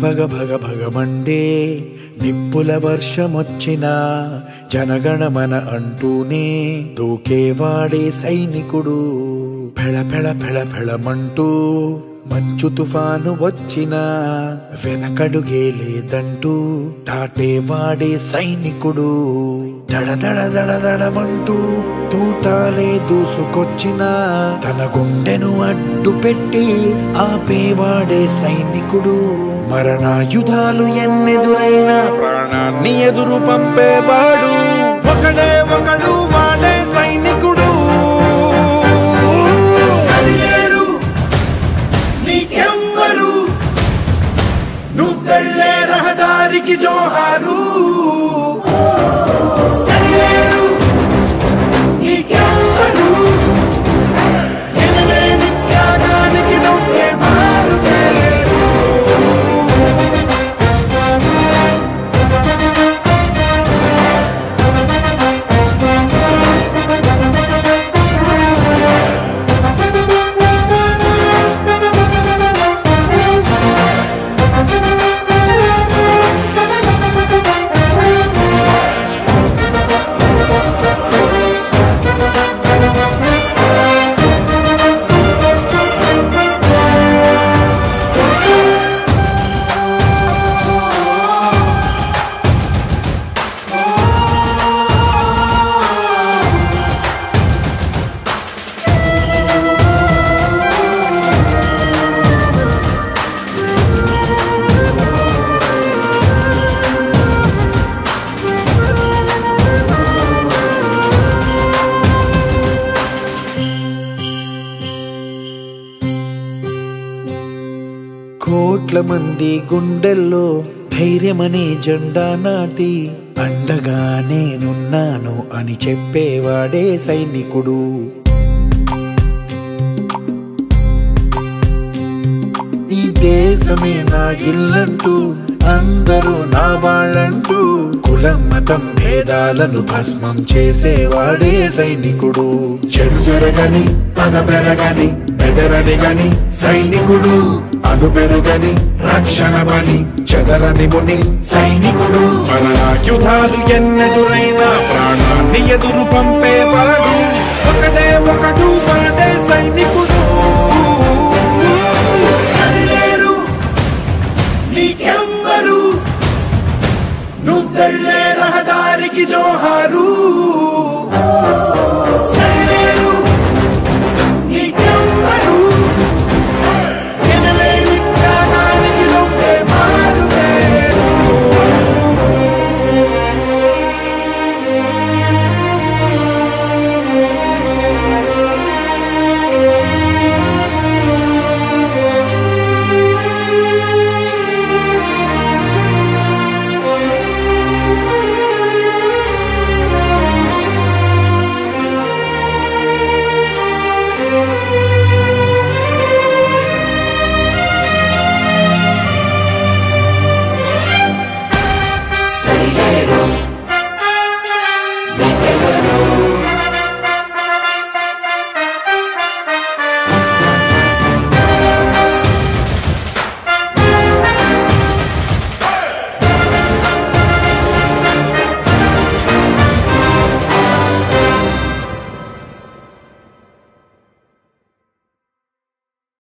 భగ భగ భగమండే నిప్పుల వర్షమొచ్చిన జనగణమన అంటూనే దూకేవాడే సైనికుడు ఫెళ ఫెళ ఫెళ ఫెళమంటూ మంచు తుఫాను వచ్చిన వెనకడుగే లేదంటూ దాటేవాడే సైనికుడు దడ దడ దడ దడమంటూ తూటాలే దూసుకొచ్చిన తన గుండెను అడ్డు పెట్టి ఆపేవాడే సైనికుడు మరణాయుధాలు ఎన్నెదురైనా ప్రాణాన్ని ఎదురు పంపేవాడు ఒకడే ఒకడు వాడే సైనికుడు సరిలేరు నీకెవ్వరు నువ్వెళ్ళే రహదారికి జోహారు సరిలేరు నీకెవ్వరు ఎనలేని త్యాగానికి నువ్వే మారుతేరు కోట్ల మంది గుండెల్లో ధైర్యమనే జెండా నాటి అండగా నేనున్నాను అని చెప్పేవాడే సైనికుడు ఈ దేశమే నా ఇల్లంటూ అందరూ నా వాళ్ళంటూ కులం మతం భేదాలను భస్మం చేసేవాడే సైనికుడు చెడు జరగని పగ పెరగని బెదరని గని సైనికుడు అదు పెరుగని రక్షణ బలి చెదరని ముని సైనికుడు మరణాయుధాలు ఎన్నెదురైనా ప్రాణాన్ని ఎదురు పంపేవాడు ఒకటే ఒకడు వాడే సైనికుడు